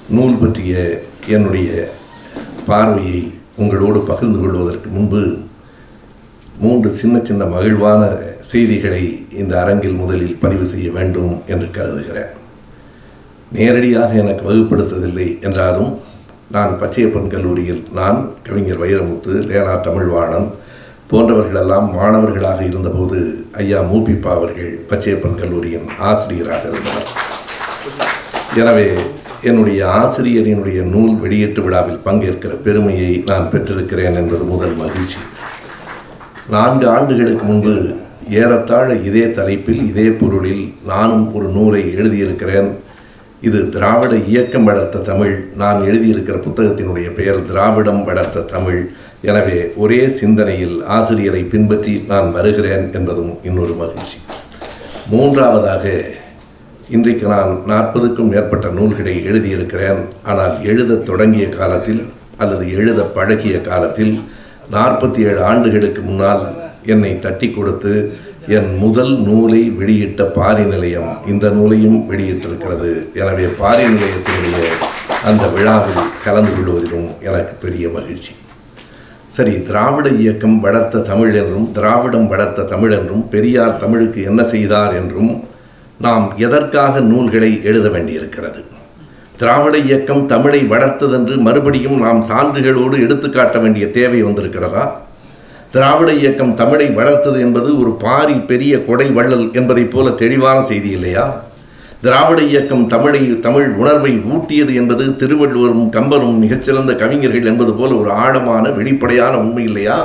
நூல் பற்றிய என்னுடைய பார்வையை உங்களோடு பகிர்ந்து கொள்வதற்கு முன்பு மூன்று சின்ன சின்ன மகிழ்வான செய்திகளை இந்த அரங்கில் முதலில் பதிவு செய்ய வேண்டும் என்று கருதுகிறேன் நேரடியாக எனக்கு வகுப்படுத்தவில்லை என்றாலும் நான் பச்சையப்பன் கல்லூரியில் நான் கவிஞர் வைரமுத்து லேனா தமிழ்வாணன் போன்றவர்களெல்லாம் மாணவர்களாக இருந்தபோது ஐயா மூபிப்பா அவர்கள் பச்சையப்பன் கல்லூரியின் ஆசிரியராக இருந்தனர் எனவே என்னுடைய ஆசிரியரினுடைய நூல் வெளியீட்டு விழாவில் பங்கேற்கிற பெருமையை நான் பெற்றிருக்கிறேன் என்பது முதல் மகிழ்ச்சி நான்கு ஆண்டுகளுக்கு முன்பு ஏறத்தாழ இதே தலைப்பில் இதே பொருளில் நானும் ஒரு நூலை எழுதியிருக்கிறேன் இது திராவிட இயக்கம் வளர்த்த தமிழ் நான் எழுதியிருக்கிற புத்தகத்தினுடைய பெயர் திராவிடம் வளர்த்த தமிழ் எனவே ஒரே சிந்தனையில் ஆசிரியரை பின்பற்றி நான் வருகிறேன் என்பதும் இன்னொரு மகிழ்ச்சி மூன்றாவதாக இன்றைக்கு நான் நாற்பதுக்கும் மேற்பட்ட நூல்களை எழுதியிருக்கிறேன் ஆனால் எழுதத் தொடங்கிய காலத்தில் அல்லது எழுத பழகிய காலத்தில் நாற்பத்தி ஏழு ஆண்டுகளுக்கு முன்னால் என்னை தட்டி கொடுத்து என் முதல் நூலை வெளியிட்ட பாரி நிலையம் இந்த நூலையும் வெளியிட்டிருக்கிறது எனவே பாரி நிலையத்தினுடைய அந்த விழாவில் கலந்து கொள்வதிலும் எனக்கு பெரிய மகிழ்ச்சி சரி திராவிட இயக்கம் வளர்த்த தமிழ் என்றும் திராவிடம் வளர்த்த தமிழ் என்றும் பெரியார் தமிழுக்கு என்ன செய்தார் என்றும் நாம் எதற்காக நூல்களை எழுத வேண்டியிருக்கிறது திராவிட இயக்கம் தமிழை வளர்த்ததென்று மறுபடியும் நாம் சான்றுகளோடு எடுத்துக்காட்ட வேண்டிய தேவை வந்திருக்கிறதா திராவிட இயக்கம் தமிழை வளர்த்தது என்பது ஒரு பாரி பெரிய கொடை வள்ளல் என்பதைப் போல தெளிவான செய்தி இல்லையா திராவிட இயக்கம் தமிழை தமிழ் உணர்வை ஊட்டியது என்பது திருவள்ளுவரும் கம்பனும் மிகச்சிறந்த கவிஞர்கள் என்பது போல ஒரு ஆழமான வெளிப்படையான உண்மை இல்லையா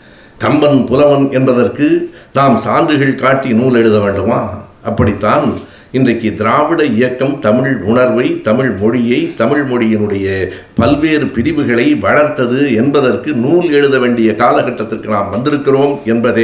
கம்பன் புலவன் என்பதற்கு நாம் சான்றுகள் காட்டி நூல் எழுத வேண்டுமா அப்படித்தான் இன்றைக்கு திராவிட இயக்கம் தமிழ் உணர்வை தமிழ் மொழியை தமிழ் மொழியினுடைய பல்வேறு பிரிவுகளை வளர்த்தது என்பதற்கு நூல் எழுத வேண்டிய காலகட்டத்திற்கு நாம் வந்திருக்கிறோம் என்பதே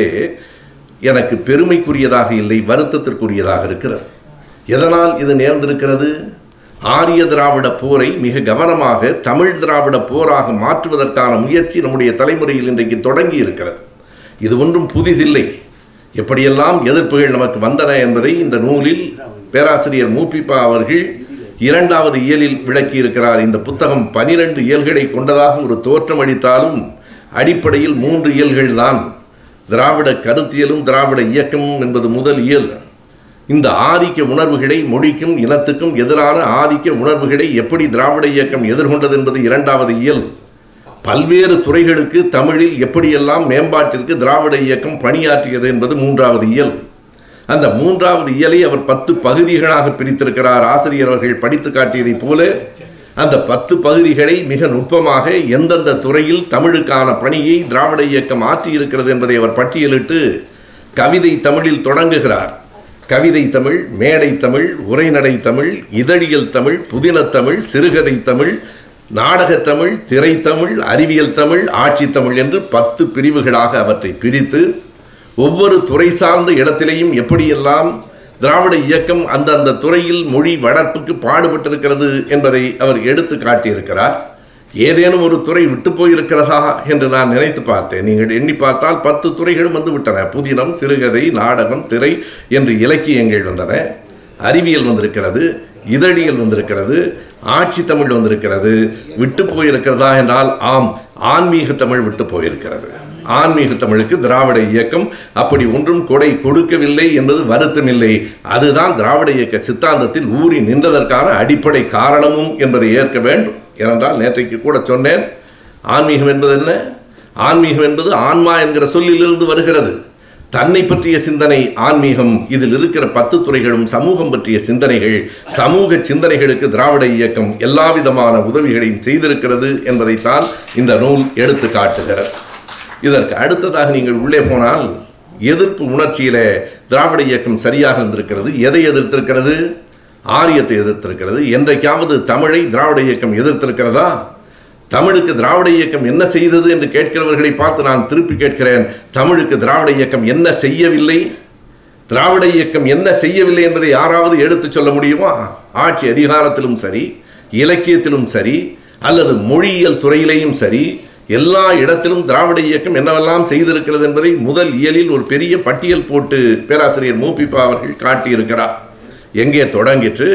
எனக்கு பெருமைக்குரியதாக இல்லை வருத்தத்திற்குரியதாக இருக்கிறது எதனால் இது நேர்ந்திருக்கிறது ஆரிய திராவிட போரை மிக கவனமாக தமிழ் திராவிட போராக மாற்றுவதற்கான முயற்சி நம்முடைய தலைமுறையில் இன்றைக்கு தொடங்கி இருக்கிறது இது ஒன்றும் புதிதில்லை எப்படியெல்லாம் எதிர்ப்புகள் நமக்கு வந்தன என்பதை இந்த நூலில் பேராசிரியர் மூப்பிப்பா அவர்கள் இரண்டாவது இயலில் விளக்கியிருக்கிறார் இந்த புத்தகம் பனிரெண்டு இயல்களை கொண்டதாக ஒரு தோற்றம் அளித்தாலும் அடிப்படையில் மூன்று இயல்கள் தான் திராவிட கருத்தியலும் திராவிட இயக்கமும் என்பது முதல் இயல் இந்த ஆதிக்க உணர்வுகளை மொழிக்கும் இனத்துக்கும் எதிரான ஆதிக்க உணர்வுகளை எப்படி திராவிட இயக்கம் எதிர்கொண்டது என்பது இரண்டாவது இயல் பல்வேறு துறைகளுக்கு தமிழில் எப்படியெல்லாம் மேம்பாட்டிற்கு திராவிட இயக்கம் பணியாற்றியது என்பது மூன்றாவது இயல் அந்த மூன்றாவது இயலை அவர் பத்து பகுதிகளாக பிரித்திருக்கிறார் ஆசிரியர் அவர்கள் படித்து காட்டியதைப் போல அந்த பத்து பகுதிகளை மிக நுட்பமாக எந்தெந்த துறையில் தமிழுக்கான பணியை திராவிட இயக்கம் ஆற்றியிருக்கிறது என்பதை அவர் பட்டியலிட்டு கவிதை தமிழில் தொடங்குகிறார் கவிதை தமிழ் மேடை தமிழ் உரைநடை தமிழ் இதழியல் தமிழ் புதினத் தமிழ் சிறுகதை தமிழ் நாடகத் தமிழ் திரைத்தமிழ் அறிவியல் தமிழ் ஆட்சி தமிழ் என்று பத்து பிரிவுகளாக அவற்றை பிரித்து ஒவ்வொரு துறை சார்ந்த இடத்திலேயும் எப்படியெல்லாம் திராவிட இயக்கம் அந்தந்த துறையில் மொழி வளர்ப்புக்கு பாடுபட்டிருக்கிறது என்பதை அவர் எடுத்து காட்டியிருக்கிறார் ஏதேனும் ஒரு துறை விட்டு போயிருக்கிறதா என்று நான் நினைத்து பார்த்தேன் நீங்கள் எண்ணி பார்த்தால் பத்து துறைகளும் வந்து விட்டன புதினம் சிறுகதை நாடகம் திரை என்று இலக்கியங்கள் வந்தன அறிவியல் வந்திருக்கிறது இதழியல் வந்திருக்கிறது ஆட்சி தமிழ் வந்திருக்கிறது விட்டு போயிருக்கிறதா என்றால் ஆம் ஆன்மீக தமிழ் விட்டு போயிருக்கிறது ஆன்மீக தமிழுக்கு திராவிட இயக்கம் அப்படி ஒன்றும் கொடை கொடுக்கவில்லை என்பது வருத்தமில்லை அதுதான் திராவிட இயக்க சித்தாந்தத்தில் ஊறி நின்றதற்கான அடிப்படை காரணமும் என்பதை ஏற்க வேண்டும் ஏனென்றால் நேற்றைக்கு கூட சொன்னேன் ஆன்மீகம் என்பது என்ன ஆன்மீகம் என்பது ஆன்மா என்கிற சொல்லிலிருந்து வருகிறது தன்னை பற்றிய சிந்தனை ஆன்மீகம் இதில் இருக்கிற பத்து துறைகளும் சமூகம் பற்றிய சிந்தனைகள் சமூக சிந்தனைகளுக்கு திராவிட இயக்கம் எல்லா விதமான உதவிகளையும் செய்திருக்கிறது என்பதைத்தான் இந்த நூல் எடுத்து காட்டுகிறது இதற்கு அடுத்ததாக நீங்கள் உள்ளே போனால் எதிர்ப்பு உணர்ச்சியில திராவிட இயக்கம் சரியாக இருந்திருக்கிறது எதை எதிர்த்திருக்கிறது ஆரியத்தை எதிர்த்திருக்கிறது என்றைக்காவது தமிழை திராவிட இயக்கம் எதிர்த்திருக்கிறதா தமிழுக்கு திராவிட இயக்கம் என்ன செய்தது என்று கேட்கிறவர்களை பார்த்து நான் திருப்பி கேட்கிறேன் தமிழுக்கு திராவிட இயக்கம் என்ன செய்யவில்லை திராவிட இயக்கம் என்ன செய்யவில்லை என்பதை யாராவது எடுத்துச் சொல்ல முடியுமா ஆட்சி அதிகாரத்திலும் சரி இலக்கியத்திலும் சரி அல்லது மொழியியல் துறையிலேயும் சரி எல்லா இடத்திலும் திராவிட இயக்கம் என்னவெல்லாம் செய்திருக்கிறது என்பதை முதல் இயலில் ஒரு பெரிய பட்டியல் போட்டு பேராசிரியர் மூபிப்பா அவர்கள் காட்டியிருக்கிறார் எங்கே தொடங்கிற்று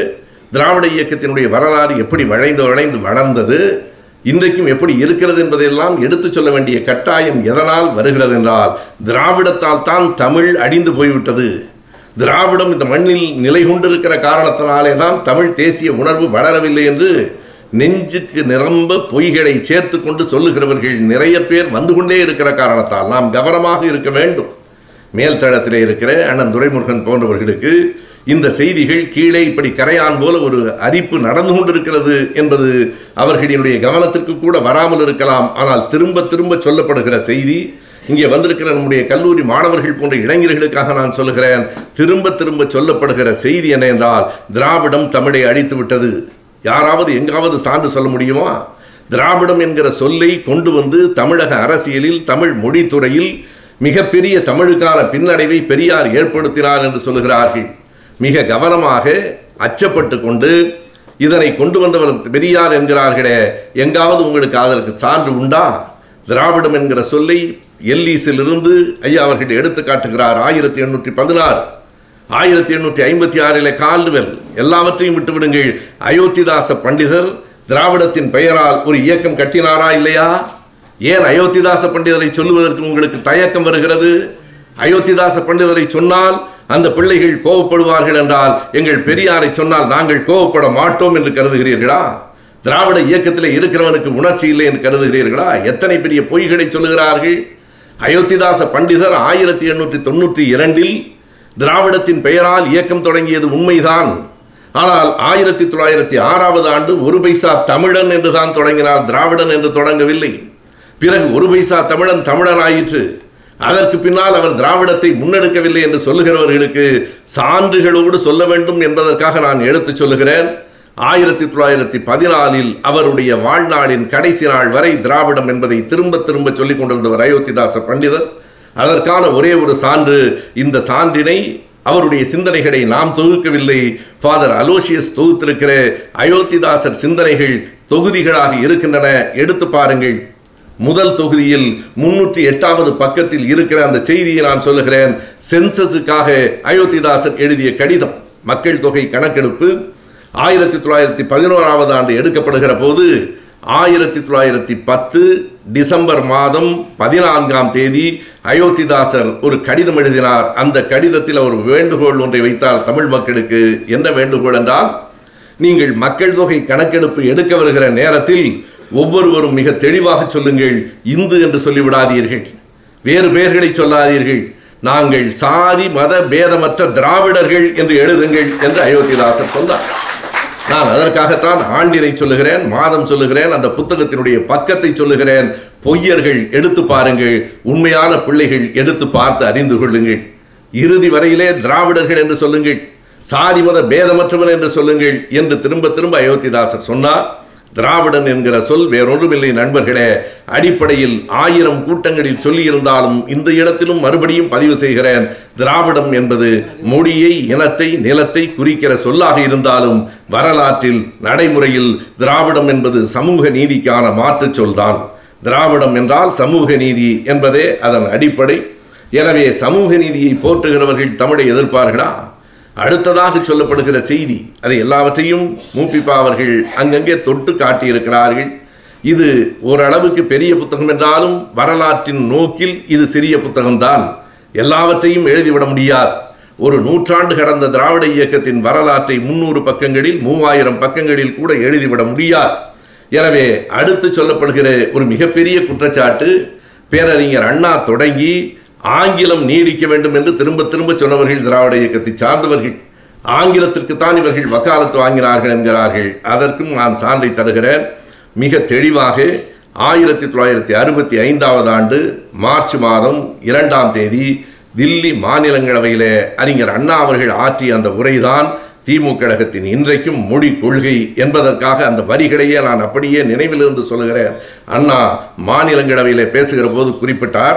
திராவிட இயக்கத்தினுடைய வரலாறு எப்படி வளைந்து வளைந்து வளர்ந்தது இன்றைக்கும் எப்படி இருக்கிறது என்பதையெல்லாம் எடுத்துச் சொல்ல வேண்டிய கட்டாயம் எதனால் வருகிறது என்றால் திராவிடத்தால் தான் தமிழ் அடிந்து போய்விட்டது திராவிடம் இந்த மண்ணில் நிலை கொண்டிருக்கிற காரணத்தினாலே தான் தமிழ் தேசிய உணர்வு வளரவில்லை என்று நெஞ்சுக்கு நிரம்ப பொய்களை சேர்த்து கொண்டு சொல்லுகிறவர்கள் நிறைய பேர் வந்து கொண்டே இருக்கிற காரணத்தால் நாம் கவனமாக இருக்க வேண்டும் மேல்தளத்திலே இருக்கிற அண்ணன் துரைமுருகன் போன்றவர்களுக்கு இந்த செய்திகள் கீழே இப்படி கரையான் போல ஒரு அரிப்பு நடந்து கொண்டிருக்கிறது என்பது அவர்களினுடைய கவனத்திற்கு கூட வராமல் இருக்கலாம் ஆனால் திரும்ப திரும்ப சொல்லப்படுகிற செய்தி இங்கே வந்திருக்கிற நம்முடைய கல்லூரி மாணவர்கள் போன்ற இளைஞர்களுக்காக நான் சொல்லுகிறேன் திரும்ப திரும்ப சொல்லப்படுகிற செய்தி என்ன என்றால் திராவிடம் தமிழை அழித்து விட்டது யாராவது எங்காவது சான்று சொல்ல முடியுமா திராவிடம் என்கிற சொல்லை கொண்டு வந்து தமிழக அரசியலில் தமிழ் மொழித்துறையில் மிகப்பெரிய தமிழுக்கான பின்னடைவை பெரியார் ஏற்படுத்தினார் என்று சொல்லுகிறார்கள் மிக கவனமாக அச்சப்பட்டு கொண்டு இதனை கொண்டு வந்தவர் பெரியார் என்கிறார்களே எங்காவது உங்களுக்கு அதற்கு சான்று உண்டா திராவிடம் என்கிற சொல்லை எல்லீஸிலிருந்து ஐயா அவர்கள் எடுத்து காட்டுகிறார் ஆயிரத்தி எண்ணூற்றி பதினாறு ஆயிரத்தி எண்ணூற்றி ஐம்பத்தி ஆறில் கால்டுவெல் எல்லாவற்றையும் விட்டுவிடுங்கள் அயோத்திதாச பண்டிதர் திராவிடத்தின் பெயரால் ஒரு இயக்கம் கட்டினாரா இல்லையா ஏன் அயோத்திதாச பண்டிதரை சொல்லுவதற்கு உங்களுக்கு தயக்கம் வருகிறது அயோத்திதாச பண்டிதரை சொன்னால் அந்த பிள்ளைகள் கோவப்படுவார்கள் என்றால் எங்கள் பெரியாரை சொன்னால் நாங்கள் கோவப்பட மாட்டோம் என்று கருதுகிறீர்களா திராவிட இயக்கத்தில் இருக்கிறவனுக்கு உணர்ச்சி இல்லை என்று கருதுகிறீர்களா எத்தனை பெரிய பொய்களை சொல்லுகிறார்கள் அயோத்திதாச பண்டிதர் ஆயிரத்தி எண்ணூற்றி தொண்ணூற்றி இரண்டில் திராவிடத்தின் பெயரால் இயக்கம் தொடங்கியது உண்மைதான் ஆனால் ஆயிரத்தி தொள்ளாயிரத்தி ஆறாவது ஆண்டு ஒரு பைசா தமிழன் என்று தான் தொடங்கினார் திராவிடன் என்று தொடங்கவில்லை பிறகு ஒரு பைசா தமிழன் தமிழன் ஆயிற்று அதற்கு பின்னால் அவர் திராவிடத்தை முன்னெடுக்கவில்லை என்று சொல்லுகிறவர்களுக்கு சான்றுகளோடு சொல்ல வேண்டும் என்பதற்காக நான் எடுத்துச் சொல்லுகிறேன் ஆயிரத்தி தொள்ளாயிரத்தி பதினாலில் அவருடைய வாழ்நாளின் கடைசி நாள் வரை திராவிடம் என்பதை திரும்ப திரும்ப சொல்லிக் கொண்டிருந்தவர் அயோத்திதாச பண்டிதர் அதற்கான ஒரே ஒரு சான்று இந்த சான்றினை அவருடைய சிந்தனைகளை நாம் தொகுக்கவில்லை ஃபாதர் அலோசியஸ் தொகுத்திருக்கிற அயோத்திதாசர் சிந்தனைகள் தொகுதிகளாக இருக்கின்றன எடுத்து பாருங்கள் முதல் தொகுதியில் முன்னூற்றி எட்டாவது பக்கத்தில் இருக்கிற அந்த செய்தியை நான் சொல்லுகிறேன் சென்சஸுக்காக அயோத்திதாசர் எழுதிய கடிதம் மக்கள் தொகை கணக்கெடுப்பு ஆயிரத்தி தொள்ளாயிரத்தி பதினோராவது ஆண்டு எடுக்கப்படுகிற போது ஆயிரத்தி தொள்ளாயிரத்தி பத்து டிசம்பர் மாதம் பதினான்காம் தேதி அயோத்திதாசர் ஒரு கடிதம் எழுதினார் அந்த கடிதத்தில் அவர் வேண்டுகோள் ஒன்றை வைத்தார் தமிழ் மக்களுக்கு என்ன வேண்டுகோள் என்றால் நீங்கள் மக்கள் தொகை கணக்கெடுப்பு எடுக்க வருகிற நேரத்தில் ஒவ்வொருவரும் மிக தெளிவாக சொல்லுங்கள் இந்து என்று சொல்லிவிடாதீர்கள் வேறு பெயர்களை சொல்லாதீர்கள் நாங்கள் சாதி மத பேதமற்ற திராவிடர்கள் என்று எழுதுங்கள் என்று அயோத்திதாசர் சொன்னார் நான் அதற்காகத்தான் ஆண்டினை சொல்லுகிறேன் மாதம் சொல்லுகிறேன் அந்த புத்தகத்தினுடைய பக்கத்தை சொல்லுகிறேன் பொய்யர்கள் எடுத்து பாருங்கள் உண்மையான பிள்ளைகள் எடுத்து பார்த்து அறிந்து கொள்ளுங்கள் இறுதி வரையிலே திராவிடர்கள் என்று சொல்லுங்கள் சாதி மத பேதமற்றவன் என்று சொல்லுங்கள் என்று திரும்ப திரும்ப அயோத்திதாசர் சொன்னார் திராவிடன் என்கிற சொல் வேறொன்றுமில்லை நண்பர்களே அடிப்படையில் ஆயிரம் கூட்டங்களில் சொல்லியிருந்தாலும் இந்த இடத்திலும் மறுபடியும் பதிவு செய்கிறேன் திராவிடம் என்பது மொழியை இனத்தை நிலத்தை குறிக்கிற சொல்லாக இருந்தாலும் வரலாற்றில் நடைமுறையில் திராவிடம் என்பது சமூக நீதிக்கான மாற்றுச் சொல்தான் திராவிடம் என்றால் சமூக நீதி என்பதே அதன் அடிப்படை எனவே சமூக நீதியை போற்றுகிறவர்கள் தமிழை எதிர்ப்பார்களா அடுத்ததாக சொல்லப்படுகிற செய்தி அதை எல்லாவற்றையும் மூப்பிப்பா அவர்கள் அங்கங்கே தொட்டு காட்டியிருக்கிறார்கள் இது ஓரளவுக்கு பெரிய புத்தகம் என்றாலும் வரலாற்றின் நோக்கில் இது சிறிய புத்தகம்தான் எல்லாவற்றையும் எழுதிவிட முடியாது ஒரு நூற்றாண்டு கடந்த திராவிட இயக்கத்தின் வரலாற்றை முன்னூறு பக்கங்களில் மூவாயிரம் பக்கங்களில் கூட எழுதிவிட முடியாது எனவே அடுத்து சொல்லப்படுகிற ஒரு மிகப்பெரிய குற்றச்சாட்டு பேரறிஞர் அண்ணா தொடங்கி ஆங்கிலம் நீடிக்க வேண்டும் என்று திரும்ப திரும்ப சொன்னவர்கள் திராவிட இயக்கத்தை சார்ந்தவர்கள் ஆங்கிலத்திற்கு தான் இவர்கள் வக்காலத்து வாங்கினார்கள் என்கிறார்கள் அதற்கும் நான் சான்றை தருகிறேன் மிக தெளிவாக ஆயிரத்தி தொள்ளாயிரத்தி அறுபத்தி ஐந்தாவது ஆண்டு மார்ச் மாதம் இரண்டாம் தேதி தில்லி மாநிலங்களவையிலே அறிஞர் அண்ணா அவர்கள் ஆற்றிய அந்த உரைதான் திமுக கழகத்தின் இன்றைக்கும் மொழி கொள்கை என்பதற்காக அந்த வரிகளையே நான் அப்படியே நினைவிலிருந்து சொல்லுகிறேன் அண்ணா மாநிலங்களவையிலே பேசுகிற போது குறிப்பிட்டார்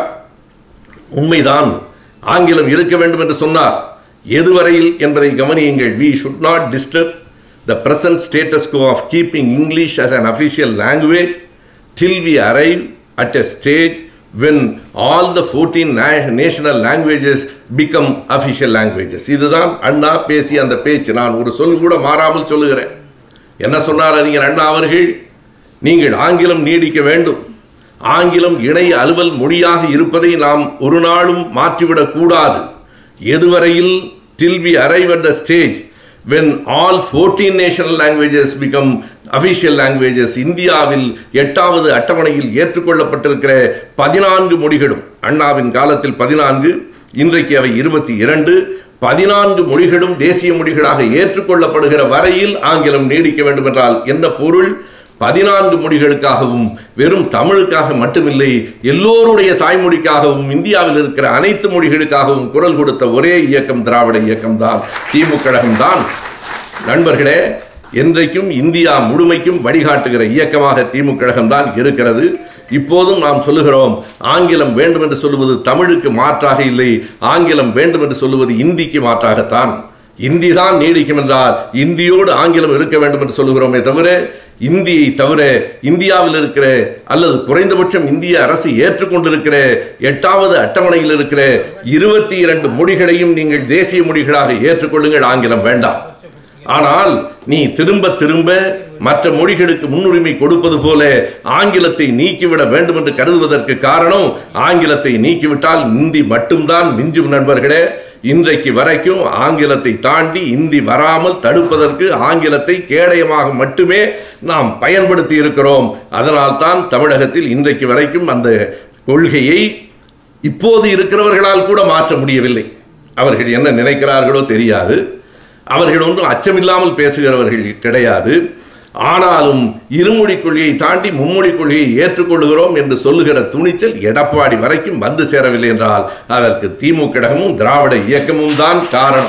உண்மைதான் ஆங்கிலம் இருக்க வேண்டும் என்று சொன்னார் எதுவரையில் என்பதை கவனியுங்கள் we should not disturb the present status quo of keeping English as an official language till we arrive at a stage when all the 14 na- national languages become official languages இதுதான் அண்ணா பேசிய அந்த பேச்சு நான் ஒரு சொல் கூட மாறாமல் சொல்லுகிறேன் என்ன சொன்னார் அறிஞர் அண்ணா அவர்கள் நீங்கள் ஆங்கிலம் நீடிக்க வேண்டும் ஆங்கிலம் இணை அலுவல் மொழியாக இருப்பதை நாம் ஒரு நாளும் மாற்றிவிடக் கூடாது எதுவரையில் till we arrive at the stage when all 14 national languages become official languages இந்தியாவில் எட்டாவது அட்டவணையில் ஏற்றுக்கொள்ளப்பட்டிருக்கிற பதினான்கு மொழிகளும் அண்ணாவின் காலத்தில் பதினான்கு இன்றைக்கு அவை இருபத்தி இரண்டு பதினான்கு மொழிகளும் தேசிய மொழிகளாக ஏற்றுக்கொள்ளப்படுகிற வரையில் ஆங்கிலம் நீடிக்க வேண்டும் என்றால் என்ன பொருள் பதினான்கு மொழிகளுக்காகவும் வெறும் தமிழுக்காக மட்டுமில்லை எல்லோருடைய தாய்மொழிக்காகவும் இந்தியாவில் இருக்கிற அனைத்து மொழிகளுக்காகவும் குரல் கொடுத்த ஒரே இயக்கம் திராவிட இயக்கம்தான் திமுக கழகம்தான் நண்பர்களே என்றைக்கும் இந்தியா முழுமைக்கும் வழிகாட்டுகிற இயக்கமாக திமுக கழகம்தான் இருக்கிறது இப்போதும் நாம் சொல்லுகிறோம் ஆங்கிலம் வேண்டும் என்று சொல்லுவது தமிழுக்கு மாற்றாக இல்லை ஆங்கிலம் வேண்டும் என்று சொல்லுவது இந்திக்கு மாற்றாகத்தான் இந்தி தான் நீடிக்கும் என்றால் இந்தியோடு ஆங்கிலம் இருக்க வேண்டும் என்று சொல்லுகிறோமே தவிர இந்தியை தவிர இந்தியாவில் இருக்கிற அல்லது குறைந்தபட்சம் இந்திய அரசு ஏற்றுக்கொண்டிருக்கிற எட்டாவது அட்டவணையில் இருக்கிற இருபத்தி இரண்டு மொழிகளையும் நீங்கள் தேசிய மொழிகளாக ஏற்றுக்கொள்ளுங்கள் ஆங்கிலம் வேண்டாம் ஆனால் நீ திரும்ப திரும்ப மற்ற மொழிகளுக்கு முன்னுரிமை கொடுப்பது போல ஆங்கிலத்தை நீக்கிவிட வேண்டும் என்று கருதுவதற்கு காரணம் ஆங்கிலத்தை நீக்கிவிட்டால் இந்தி மட்டும்தான் மிஞ்சும் நண்பர்களே இன்றைக்கு வரைக்கும் ஆங்கிலத்தை தாண்டி இந்தி வராமல் தடுப்பதற்கு ஆங்கிலத்தை கேடயமாக மட்டுமே நாம் பயன்படுத்தி இருக்கிறோம் அதனால்தான் தமிழகத்தில் இன்றைக்கு வரைக்கும் அந்த கொள்கையை இப்போது இருக்கிறவர்களால் கூட மாற்ற முடியவில்லை அவர்கள் என்ன நினைக்கிறார்களோ தெரியாது அவர்கள் ஒன்றும் அச்சமில்லாமல் பேசுகிறவர்கள் கிடையாது ஆனாலும் இருமொழி கொள்கையை தாண்டி மும்மொழி கொள்கையை ஏற்றுக்கொள்கிறோம் என்று சொல்லுகிற துணிச்சல் எடப்பாடி வரைக்கும் வந்து சேரவில்லை என்றால் அதற்கு திமுக கழகமும் திராவிட இயக்கமும் தான் காரணம்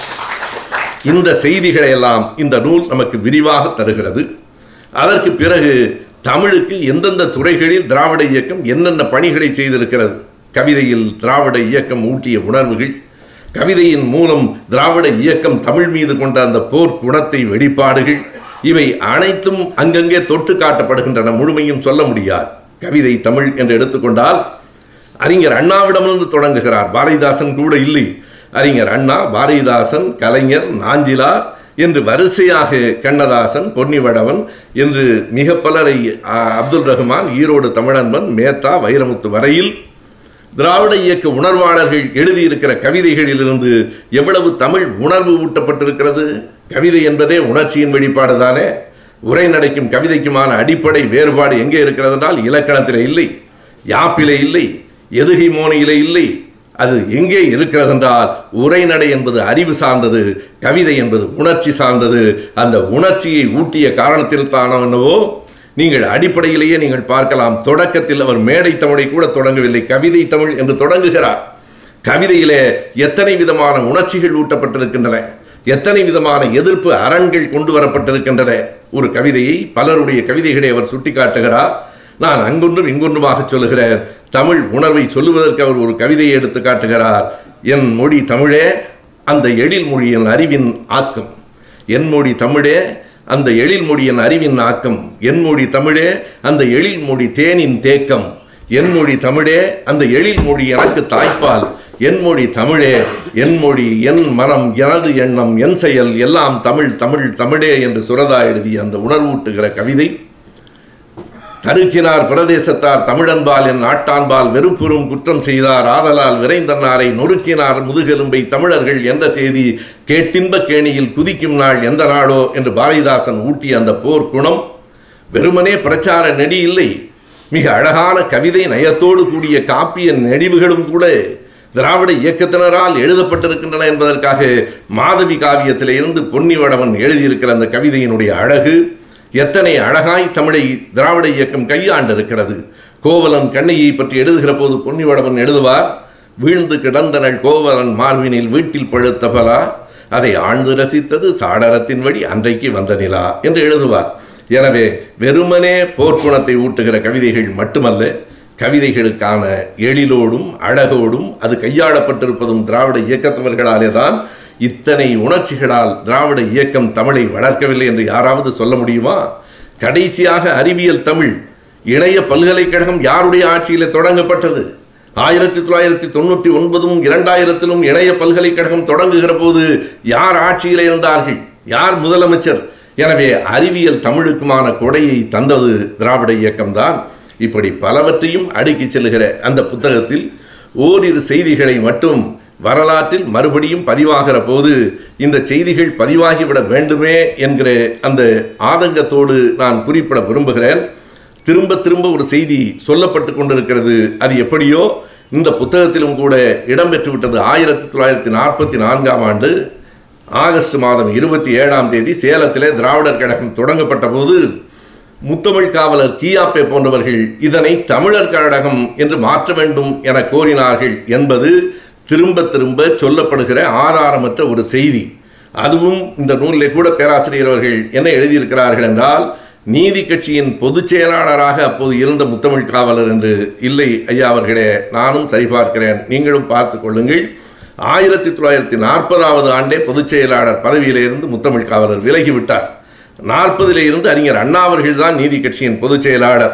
இந்த செய்திகளை எல்லாம் இந்த நூல் நமக்கு விரிவாக தருகிறது அதற்கு பிறகு தமிழுக்கு எந்தெந்த துறைகளில் திராவிட இயக்கம் என்னென்ன பணிகளை செய்திருக்கிறது கவிதையில் திராவிட இயக்கம் ஊட்டிய உணர்வுகள் கவிதையின் மூலம் திராவிட இயக்கம் தமிழ் மீது கொண்ட அந்த போர் குணத்தை வெளிப்பாடுகள் இவை அனைத்தும் அங்கங்கே தொட்டு காட்டப்படுகின்றன முழுமையும் சொல்ல முடியாது கவிதை தமிழ் என்று எடுத்துக்கொண்டால் அறிஞர் அண்ணாவிடமிருந்து தொடங்குகிறார் பாரதிதாசன் கூட இல்லை அறிஞர் அண்ணா பாரதிதாசன் கலைஞர் நாஞ்சிலார் என்று வரிசையாக கண்ணதாசன் பொன்னிவடவன் என்று மிக பலரை அ, அப்துல் ரஹ்மான் ஈரோடு தமிழன்பன் மேத்தா வைரமுத்து வரையில் திராவிட இயக்க உணர்வாளர்கள் எழுதியிருக்கிற கவிதைகளிலிருந்து எவ்வளவு தமிழ் உணர்வு ஊட்டப்பட்டிருக்கிறது கவிதை என்பதே உணர்ச்சியின் வெளிப்பாடு தானே உரைநடைக்கும் கவிதைக்குமான அடிப்படை வேறுபாடு எங்கே இருக்கிறது என்றால் இலக்கணத்திலே இல்லை யாப்பிலே இல்லை எதுகை மோனையிலே இல்லை அது எங்கே இருக்கிறது என்றால் உரைநடை என்பது அறிவு சார்ந்தது கவிதை என்பது உணர்ச்சி சார்ந்தது அந்த உணர்ச்சியை ஊட்டிய காரணத்தில் தானோ என்னவோ நீங்கள் அடிப்படையிலேயே நீங்கள் பார்க்கலாம் தொடக்கத்தில் அவர் மேடை தமிழை கூட தொடங்கவில்லை கவிதை தமிழ் என்று தொடங்குகிறார் கவிதையிலே எத்தனை விதமான உணர்ச்சிகள் ஊட்டப்பட்டிருக்கின்றன எத்தனை விதமான எதிர்ப்பு அரண்கள் கொண்டு வரப்பட்டிருக்கின்றன ஒரு கவிதையை பலருடைய கவிதைகளை அவர் சுட்டிக்காட்டுகிறார் நான் அங்கொன்றும் இங்கொன்றுமாக சொல்லுகிறேன் தமிழ் உணர்வை சொல்லுவதற்கு அவர் ஒரு கவிதையை எடுத்து காட்டுகிறார் என் மொழி தமிழே அந்த எழில் மொழியின் அறிவின் ஆக்கம் என் மொழி தமிழே அந்த எழில் மொழியின் அறிவின் ஆக்கம் என் மொழி தமிழே அந்த எழில் மொழி தேனின் தேக்கம் என் மொழி தமிழே அந்த எழில் மொழி எனக்கு தாய்ப்பால் என் மொழி தமிழே என் மொழி என் மனம் எனது எண்ணம் என் செயல் எல்லாம் தமிழ் தமிழ் தமிழே என்று சுரதா எழுதிய அந்த உணர்வூட்டுகிற கவிதை தடுக்கினார் பிரதேசத்தார் தமிழன்பால் என் நாட்டான்பால் வெறுப்புறும் குற்றம் செய்தார் ஆதலால் விரைந்தன்னாரை நொறுக்கினார் முதுகெலும்பை தமிழர்கள் என்ற செய்தி கேட்டின்ப கேணியில் குதிக்கும் நாள் எந்த நாளோ என்று பாரதிதாசன் ஊட்டிய அந்த போர் குணம் வெறுமனே பிரச்சார நெடி இல்லை மிக அழகான கவிதை நயத்தோடு கூடிய காப்பிய நெடிவுகளும் கூட திராவிட இயக்கத்தினரால் எழுதப்பட்டிருக்கின்றன என்பதற்காக மாதவி காவியத்திலே இருந்து பொன்னிவடவன் எழுதியிருக்கிற அந்த கவிதையினுடைய அழகு எத்தனை அழகாய் தமிழை திராவிட இயக்கம் கையாண்டிருக்கிறது கோவலன் கண்ணையை பற்றி எழுதுகிற போது பொன்னிவடவன் எழுதுவார் வீழ்ந்து கிடந்தனள் கோவலன் மார்பினில் வீட்டில் பழுத்த பலா அதை ஆழ்ந்து ரசித்தது சாடரத்தின் வழி அன்றைக்கு வந்த நிலா என்று எழுதுவார் எனவே வெறுமனே போர்க்குணத்தை ஊட்டுகிற கவிதைகள் மட்டுமல்ல கவிதைகளுக்கான எழிலோடும் அழகோடும் அது கையாளப்பட்டிருப்பதும் திராவிட இயக்கத்தவர்களாலே தான் இத்தனை உணர்ச்சிகளால் திராவிட இயக்கம் தமிழை வளர்க்கவில்லை என்று யாராவது சொல்ல முடியுமா கடைசியாக அறிவியல் தமிழ் இணைய பல்கலைக்கழகம் யாருடைய ஆட்சியில் தொடங்கப்பட்டது ஆயிரத்தி தொள்ளாயிரத்தி தொண்ணூற்றி ஒன்பதும் இரண்டாயிரத்திலும் இணைய பல்கலைக்கழகம் தொடங்குகிற போது யார் ஆட்சியில் இருந்தார்கள் யார் முதலமைச்சர் எனவே அறிவியல் தமிழுக்குமான கொடையை தந்தது திராவிட இயக்கம்தான் இப்படி பலவற்றையும் அடுக்கிச் செல்லுகிற அந்த புத்தகத்தில் ஓரிரு செய்திகளை மட்டும் வரலாற்றில் மறுபடியும் பதிவாகிற போது இந்த செய்திகள் பதிவாகிவிட வேண்டுமே என்கிற அந்த ஆதங்கத்தோடு நான் குறிப்பிட விரும்புகிறேன் திரும்ப திரும்ப ஒரு செய்தி சொல்லப்பட்டு கொண்டிருக்கிறது அது எப்படியோ இந்த புத்தகத்திலும் கூட இடம்பெற்று விட்டது ஆயிரத்தி தொள்ளாயிரத்தி நாற்பத்தி நான்காம் ஆண்டு ஆகஸ்ட் மாதம் இருபத்தி ஏழாம் தேதி சேலத்திலே திராவிடர் கழகம் தொடங்கப்பட்ட போது முத்தமிழ் காவலர் கியாப்பே போன்றவர்கள் இதனை தமிழர் கழகம் என்று மாற்ற வேண்டும் என கோரினார்கள் என்பது திரும்ப திரும்ப சொல்லப்படுகிற ஆதாரமற்ற ஒரு செய்தி அதுவும் இந்த நூலிலே கூட பேராசிரியர் அவர்கள் என்ன எழுதியிருக்கிறார்கள் என்றால் நீதி கட்சியின் பொதுச் செயலாளராக அப்போது இருந்த முத்தமிழ் காவலர் என்று இல்லை ஐயா அவர்களே நானும் சரிபார்க்கிறேன் நீங்களும் பார்த்து கொள்ளுங்கள் ஆயிரத்தி தொள்ளாயிரத்தி நாற்பதாவது ஆண்டே பொதுச் செயலாளர் பதவியிலிருந்து முத்தமிழ் காவலர் விலகிவிட்டார் நாற்பதிலே இருந்து அறிஞர் அண்ணா அவர்கள் தான் நீதி கட்சியின் பொதுச் செயலாளர்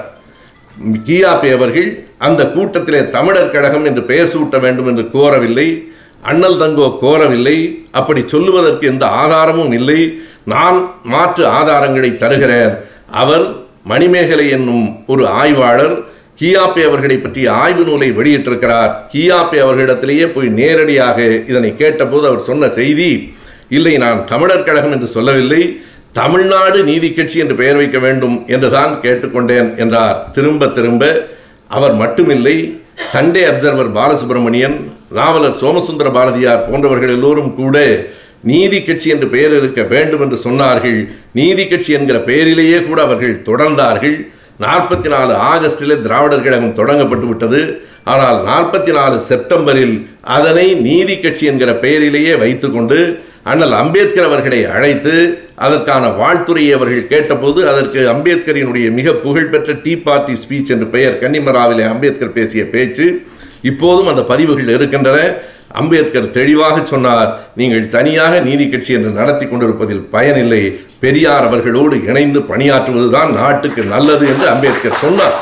கியாபே அவர்கள் அந்த கூட்டத்திலே தமிழர் கழகம் என்று பெயர் சூட்ட வேண்டும் என்று கோரவில்லை அண்ணல் தங்கோ கோரவில்லை அப்படி சொல்லுவதற்கு எந்த ஆதாரமும் இல்லை நான் மாற்று ஆதாரங்களை தருகிறேன் அவர் மணிமேகலை என்னும் ஒரு ஆய்வாளர் கியாப்பே அவர்களை பற்றிய ஆய்வு நூலை வெளியிட்டிருக்கிறார் கியாப்பே அவர்களிடத்திலேயே போய் நேரடியாக இதனை கேட்டபோது அவர் சொன்ன செய்தி இல்லை நான் தமிழர் கழகம் என்று சொல்லவில்லை தமிழ்நாடு நீதி கட்சி என்று பெயர் வைக்க வேண்டும் என்றுதான் கேட்டுக்கொண்டேன் என்றார் திரும்ப திரும்ப அவர் மட்டுமில்லை சண்டே அப்சர்வர் பாலசுப்ரமணியன் நாவலர் சோமசுந்தர பாரதியார் போன்றவர்கள் எல்லோரும் கூட நீதி கட்சி என்று பெயர் இருக்க வேண்டும் என்று சொன்னார்கள் நீதி கட்சி என்கிற பெயரிலேயே கூட அவர்கள் தொடர்ந்தார்கள் நாற்பத்தி நாலு ஆகஸ்டில் திராவிடர் கழகம் தொடங்கப்பட்டு விட்டது ஆனால் நாற்பத்தி நாலு செப்டம்பரில் அதனை நீதி கட்சி என்கிற பெயரிலேயே வைத்துக்கொண்டு அண்ணல் அம்பேத்கர் அவர்களை அழைத்து அதற்கான வாழ்த்துறையை அவர்கள் கேட்டபோது அதற்கு அம்பேத்கரினுடைய மிக புகழ்பெற்ற டீ பார்ட்டி ஸ்பீச் என்று பெயர் கன்னிமராவிலே அம்பேத்கர் பேசிய பேச்சு இப்போதும் அந்த பதிவுகள் இருக்கின்றன அம்பேத்கர் தெளிவாக சொன்னார் நீங்கள் தனியாக நீதி கட்சி என்று நடத்தி கொண்டிருப்பதில் பயனில்லை பெரியார் அவர்களோடு இணைந்து பணியாற்றுவதுதான் நாட்டுக்கு நல்லது என்று அம்பேத்கர் சொன்னார்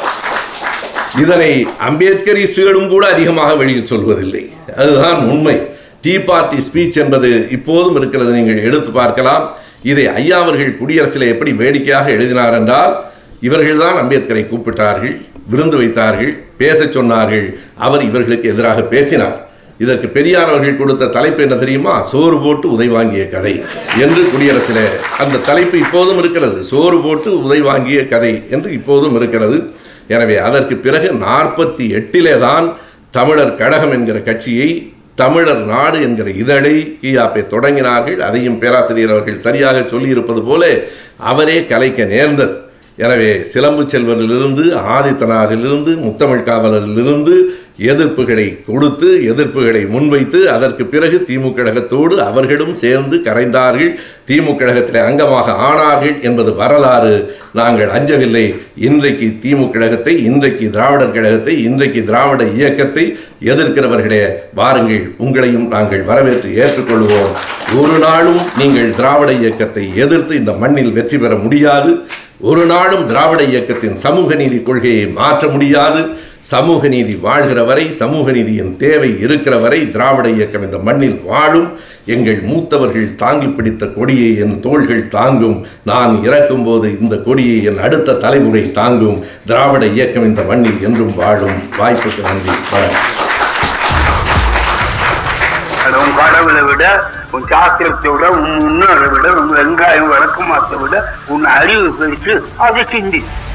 இதனை அம்பேத்கரிஸ்டுகளும் கூட அதிகமாக வெளியில் சொல்வதில்லை அதுதான் உண்மை டீ பார்ட்டி ஸ்பீச் என்பது இப்போதும் இருக்கிறது நீங்கள் எடுத்து பார்க்கலாம் இதை ஐயா அவர்கள் குடியரசில் எப்படி வேடிக்கையாக எழுதினார் என்றால் இவர்கள்தான் அம்பேத்கரை கூப்பிட்டார்கள் விருந்து வைத்தார்கள் பேசச் சொன்னார்கள் அவர் இவர்களுக்கு எதிராக பேசினார் இதற்கு பெரியார் அவர்கள் கொடுத்த தலைப்பு என்ன தெரியுமா சோறு போட்டு உதை வாங்கிய கதை என்று குடியரசில் அந்த தலைப்பு இப்போதும் இருக்கிறது சோறு போட்டு உதை வாங்கிய கதை என்று இப்போதும் இருக்கிறது எனவே அதற்கு பிறகு நாற்பத்தி எட்டிலே தான் தமிழர் கழகம் என்கிற கட்சியை தமிழர் நாடு என்கிற இதழை கியாப்பை தொடங்கினார்கள் அதையும் பேராசிரியர் அவர்கள் சரியாக சொல்லியிருப்பது போல அவரே கலைக்க நேர்ந்தது எனவே சிலம்பு செல்வரிலிருந்து ஆதித்தனாரிலிருந்து முத்தமிழ் காவலரிலிருந்து எதிர்ப்புகளை கொடுத்து எதிர்ப்புகளை முன்வைத்து அதற்கு பிறகு திமுக கழகத்தோடு அவர்களும் சேர்ந்து கரைந்தார்கள் திமுக கழகத்தில் அங்கமாக ஆனார்கள் என்பது வரலாறு நாங்கள் அஞ்சவில்லை இன்றைக்கு திமுக கழகத்தை இன்றைக்கு திராவிடர் கழகத்தை இன்றைக்கு திராவிட இயக்கத்தை எதிர்க்கிறவர்களே வாருங்கள் உங்களையும் நாங்கள் வரவேற்று ஏற்றுக்கொள்வோம் ஒரு நாளும் நீங்கள் திராவிட இயக்கத்தை எதிர்த்து இந்த மண்ணில் வெற்றி பெற முடியாது ஒரு நாளும் திராவிட இயக்கத்தின் சமூக நீதி கொள்கையை மாற்ற முடியாது சமூக நீதி வாழ்கிற வரை சமூக நீதியின் தேவை இருக்கிற வரை திராவிட இயக்கம் இந்த மண்ணில் வாழும் எங்கள் மூத்தவர்கள் தாங்கி பிடித்த கொடியை என் தோள்கள் தாங்கும் நான் இறக்கும்போது இந்த கொடியை என் அடுத்த தலைமுறை தாங்கும் திராவிட இயக்கம் இந்த மண்ணில் என்றும் வாழும் வாய்ப்புக்கு நன்றி வணக்கம் அது உன் கடவுளை விட உன் சாஸ்திரத்தை விட உன் முன்னோரை விட உன் வெங்காயம் வழக்கமாத்தை விட உன் அறிவு பெருசு அதை சிந்தி